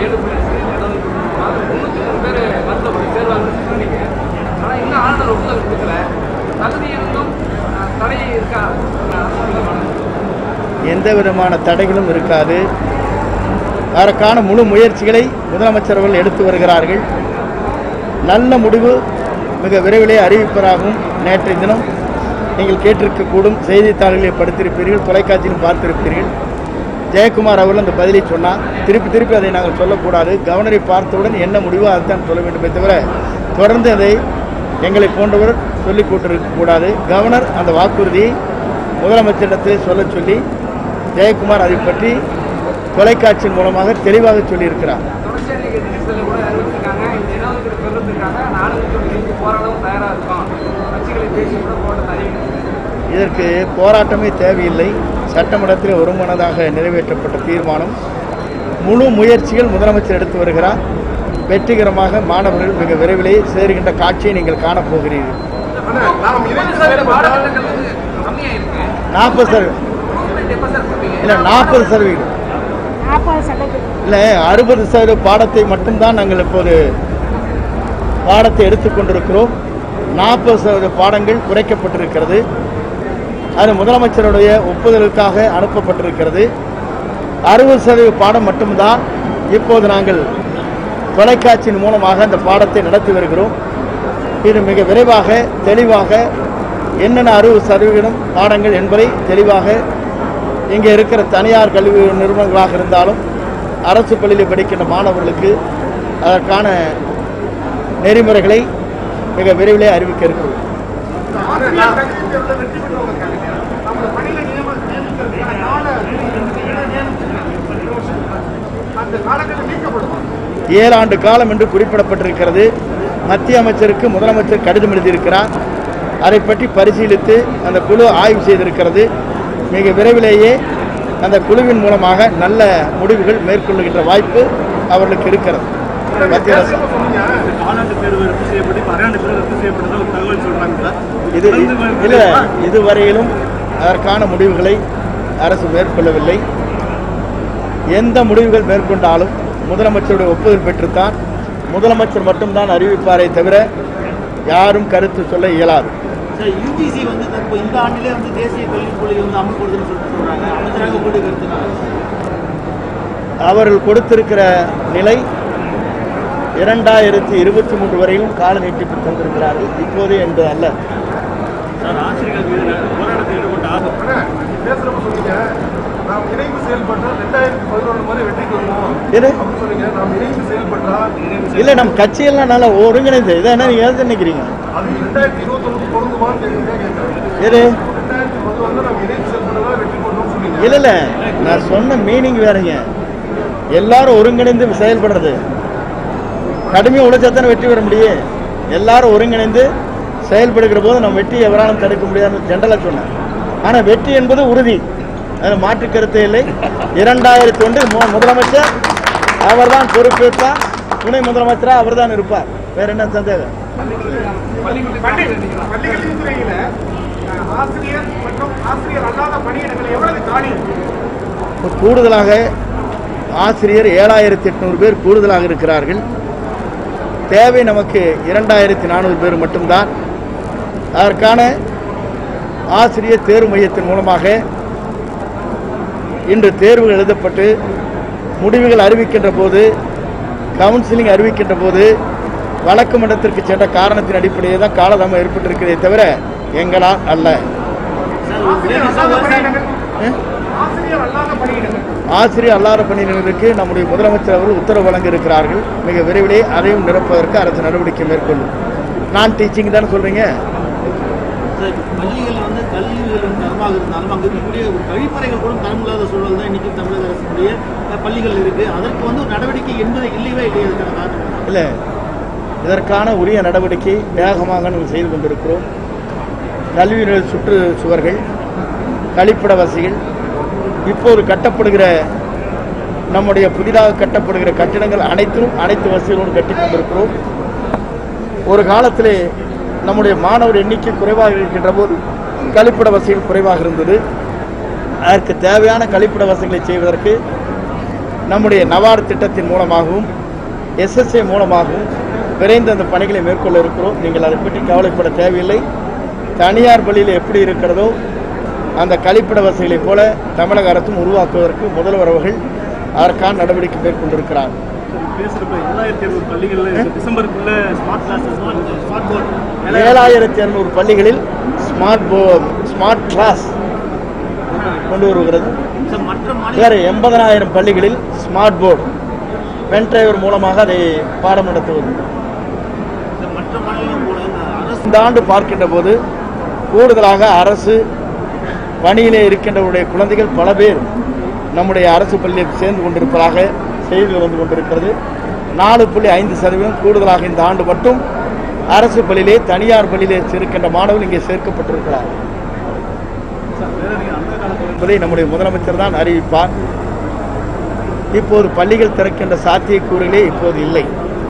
ஏழு புள்ளி முன்னூற்றி மூணு பேர் மருத்துவமனை சேர்வாங்கன்னு சொன்னீங்க ஆனால் இன்னும் ஆளுநர் ஒப்புதல் கொடுக்கல தகுதி இருந்தும் அஹ், தடை இருக்கா எந்த விதமான தடைகளும் இருக்காது அதற்கான முழு முயற்சிகளை முதலமைச்சர் அவர்கள் எடுத்து வருகிறார்கள் நல்ல முடிவு மிக விரைவிலே அறிவிப்பதாகவும் நேற்றைய தினம் நீங்கள் கேட்டிருக்கக்கூடும் செய்தித்தாள்களை படித்திருப்பீர்கள் தொலைக்காட்சியிலும் பார்த்திருப்பீர்கள் ஜெயக்குமார் அவர்கள் அந்த பதிலை சொன்னார் திருப்பி திருப்பி அதை நாங்கள் சொல்லக்கூடாது கவர்னரை பார்த்தவுடன் என்ன முடிவோ அதுதான் சொல்ல வேண்டுமே தவிர தொடர்ந்து அதை எங்களை போன்றவர் சொல்லிக் கொண்டிருக்கக்கூடாது கவர்னர் அந்த வாக்குறுதியை முதலமைச்சரிடத்தில் சொல்லச் சொல்லி ஜெயக்குமார் அதை பற்றி தொலைக்காட்சியின் மூலமாக தெளிவாக சொல்லியிருக்கிறார் தொடர்ச்சியாக நீங்கள் டிவிஷனில் கூட அறிவிச்சிருக்காங்க இந்த இடஒதுக்கீடு பெறுறதுக்காக நாடுகளுக்கு இணைந்து போராடவும் தயாராக இருக்கும் கட்சிகளை பேசி கூட போராட்டத்தை அறிவிக்கிறாங்க இதற்கு போராட்டமே தேவையில்லை சட்டமன்றத்தில் ஒருமனதாக நிறைவேற்றப்பட்ட தீர்மானம் முழு முயற்சிகள் முதலமைச்சர் எடுத்து வருகிறார் வெற்றிகரமாக மாணவர்கள் மிக விரைவிலே சேருகின்ற காட்சியை நீங்கள் காணப்போகிறீர்கள் பாடத்திட்டங்கள் வந்து கம்மியாக இருக்கு நாற்பது சதவீதம் கவர்மெண்ட் எப்போ சார் கொடுப்பீங்க இல்லை நாற்பது சதவீதம் நாற்பது சதவீதம் இல்லை அறுபது சதவீத பாடத்தை மட்டும்தான் நாங்கள் இப்போது பாடத்தை எடுத்துக்கொண்டிருக்கிறோம் நாற்பது சதவீத பாடங்கள் குறைக்கப்பட்டிருக்கிறது அது முதலமைச்சருடைய ஒப்புதலுக்காக அனுப்பப்பட்டிருக்கிறது அறுபது சதவீத பாடம் மட்டும்தான் இப்போது நாங்கள் தொலைக்காட்சியின் மூலமாக அந்த பாடத்தை நடத்தி வருகிறோம் இது மிக விரைவாக தெளிவாக என்னென்ன அறுபது சதவீதம் பாடங்கள் என்பதை தெளிவாக இங்கே இருக்கிற தனியார் கல்வி நிறுவனங்களாக இருந்தாலும் அரசு பள்ளியில் படிக்கின்ற மாணவர்களுக்கு அதற்கான நெறிமுறைகளை மிக விரைவிலே அறிவிக்க இருக்கிறோம் ஏழாண்டு காலம் என்று குறிப்பிடப்பட்டிருக்கிறது மத்திய அமைச்சருக்கு முதலமைச்சர் கடிதம் எழுதியிருக்கிறார் அதை பற்றி பரிசீலித்து அந்த குழு ஆய்வு செய்திருக்கிறது மிக விரைவிலேயே அந்த குழுவின் மூலமாக நல்ல முடிவுகள் மேற்கொள்ளுகின்ற வாய்ப்பு அவர்களுக்கு இருக்கிறது மத்திய அரசு காலாண்டு தேர்வு ரத்து செய்யப்பட்டு இப்ப அரையாண்டு தேர்வு ரத்து செய்யப்பட்டதா ஒரு தகவல் சொல்றாங்க இது இல்லை இதுவரையிலும் அதற்கான முடிவுகளை அரசு மேற்கொள்ளவில்லை எந்த முடிவுகள் மேற்கொண்டாலும் முதலமைச்சருடைய ஒப்புதல் பெற்றுத்தான் முதலமைச்சர் மட்டும்தான் அறிவிப்பாரே தவிர யாரும் கருத்து சொல்ல இயலாது சார் யூஜிசி வந்து இப்போ இந்த ஆண்டிலே வந்து தேசிய கல்விக் கொள்கை வந்து அமல்படுதுன்னு சொல்லிட்டு சொல்றாங்க அமைச்சராக உங்களுடைய கருத்து அவர்கள் கொடுத்திருக்கிற நிலை இரண்டாயிரத்தி இருபத்தி மூன்று வரையிலும் கால நீட்டிப்பு தந்திருக்கிறார்கள் இப்போதே என்று அல்ல சார் ஆசிரியர்கள் மீது போராட்டத்தில் ஈடுபட்ட ஆர்வம் பேசுறப்ப சொன்னீங்க நாம் இணைந்து செயல்பட்டா ரெண்டாயிரத்தி பதினொன்று மாதிரி வெற்றிக்கு வருவோம் எது அப்படின்னு சொன்னீங்க நாம் இணைந்து செயல்பட்டா இல்லை நம்ம கட்சியெல்லாம் நல்லா ஒருங்கிணைந்து இதை என்ன நீங்கள் எது நினைக்கிறீங்க அது ரெண்டாயிரத்தி இருபத்தொன்னு பொருந்துமான்னு கேட்குறதா கேட்குறேன் எது ரெண்டாயிரத்தி பதினொன்று நாம் இணைந்து செயல்பட்டதா வெற்றி கொண்டோம்னு சொன்னீங்க இல்லை இல்லை நான் சொன்ன மீனிங் வேறங்க எல்லாரும் ஒருங்கிணைந்து செயல்படுறது கடுமையாக உழைச்சா தானே வெற்றி பெற முடியும் எல்லாரும் ஒருங்கிணைந்து செயல்படுகிற போது நம்ம வெற்றி எவராலும் தடுக்க முடியாதுன்னு ஜென்ரலாக சொன்னேன் ஆனால் வெற்றி என்பது உறுதி அதில் மாற்று கருத்தே இல்லை இரண்டாயிரத்தி ஒன்று மு- முதலமைச்சர் அவர்தான் பொறுப்பேற்பார் துணை முதலமைச்சராக அவர்தான் இருப்பார் வேற என்ன சந்தேகம் பள்ளிக்கல்வித்துறையில ஆசிரியர் மற்றும் ஆசிரியர் அல்லாத பணியிடங்கள் எவ்வளவு காணி இப்போ கூடுதலாக ஆசிரியர் ஏழாயிரத்தி எட்நூறு பேர் கூடுதலாக இருக்கிறார்கள் தேவை நமக்கு இரண்டாயிரத்தி நானூறு பேர் மட்டும்தான் அதற்கான ஆசிரியர் தேர்வு மையத்தின் மூலமாக இன்று தேர்வுகள் எழுதப்பட்டு முடிவுகள் அறிவிக்கின்ற போது கவுன்சிலிங் அறிவிக்கின்ற போது வழக்கு மன்றத்திற்கு சென்ற காரணத்தின் அடிப்படையில் தான் காலதாமம் ஏற்பட்டிருக்கிறதே தவிர எங்களால் அல்ல ஆசிரியர் அல்லாத பணியிடங்கள் அஹ்? ஆசிரியர் அல்லாத பணியிடங்கள் ஆசிரியர் அல்லாத பணியினருக்கு நம்முடைய முதலமைச்சர் அவர்கள் உத்தரவு வழங்க இருக்கிறார்கள் மிக விரைவிலே அதையும் நிரப்புவதற்கு அரசு நடவடிக்கை மேற்கொள்ளும் நான் டீச்சிங் தானே சொல்றீங்க சார் பள்ளிகள் வந்து கல்விகள் வந்து தரமாக இருந்தாலும் அங்கே இருக்கக்கூடிய ஒரு கழிப்பறைகள் கூட தரமில்லாத சூழல் தான் இன்னைக்கு தமிழக அரசுடைய அஹ், பள்ளிகள் இருக்கு அதற்கு வந்து ஒரு நடவடிக்கை என்பது இல்லையவே இல்லையா அதுக்கான காரணம் இல்லை இதற்கான உரிய நடவடிக்கை வேகமாக நாங்கள் செய்து கொண்டிருக்கிறோம் கல்வி நிலைய சுற்று சுவர்கள் கழிப்பிட வசதிகள் இப்போது கட்டப்படுகிற நம்முடைய புதிதாக கட்டப்படுகிற கட்டிடங்கள் அனைத்தும் அனைத்து வசதிகளோடு கட்டி கொண்டிருக்கிறோம் ஒரு காலத்திலே நம்முடைய மாணவர் எண்ணிக்கை குறைவாக இருக்கின்ற போது கழிப்பிட வசதிகள் குறைவாக இருந்தது அதற்கு தேவையான கழிப்பிட வசதிகளை செய்வதற்கு நம்முடைய நவார்டு திட்டத்தின் மூலமாகவும் எஸ்எஸ்ஏ மூலமாகவும் விரைந்து அந்த பணிகளை மேற்கொள்ள இருக்கிறோம் நீங்கள் அதை பற்றி கவலைப்பட தேவையில்லை தனியார் பள்ளியில் எப்படி இருக்கிறதோ அந்த கழிப்பிட வசதிகளைப் போல தமிழக அரசும் உருவாக்குவதற்கு முதல்வர் அவர்கள் அதற்கான நடவடிக்கை மேற்கொண்டிருக்கிறார் பேசுறப்ப ஏழாயிரத்தி ஐநூறு பள்ளிகளில் டிசம்பருக்குள்ள ஸ்மார்ட் கிளாஸஸ் ஸ்மார்ட் போர்ட் ஏழாயிரத்தி இரநூறு பள்ளிகளில் ஸ்மார்ட் போ ஸ்மார்ட் கிளாஸ் கொண்டு வருகிறது மற்ற வேறு எண்பதனாயிரம் பள்ளிகளில் ஸ்மார்ட் போர்டு பென் டிரைவர் மூலமாக அதை பாடம் நடத்துவது மற்ற மாநிலம் போல இந்த அரசு இந்த ஆண்டு பார்க்கின்ற போது கூடுதலாக அரசு பணியிலே இருக்கின்றவருடைய குழந்தைகள் பல பேர் நம்முடைய அரசு பள்ளியில் சேர்ந்து கொண்டிருப்பதாக செய்திகள் வந்து கொண்டிருக்கிறது நாலு புள்ளி ஐந்து சதவீதம் கூடுதலாக இந்த ஆண்டு மட்டும் அரசு பள்ளியிலே தனியார் பள்ளியிலே இருக்கின்ற மாணவர்கள் இங்கே சேர்க்கப்பட்டிருக்கிறார் என்பதை நம்முடைய முதலமைச்சர் தான் அறிவிப்பார் இப்போது பள்ளிகள் திறக்கின்ற சாத்தியக்கூறுகளே இப்போது இல்லை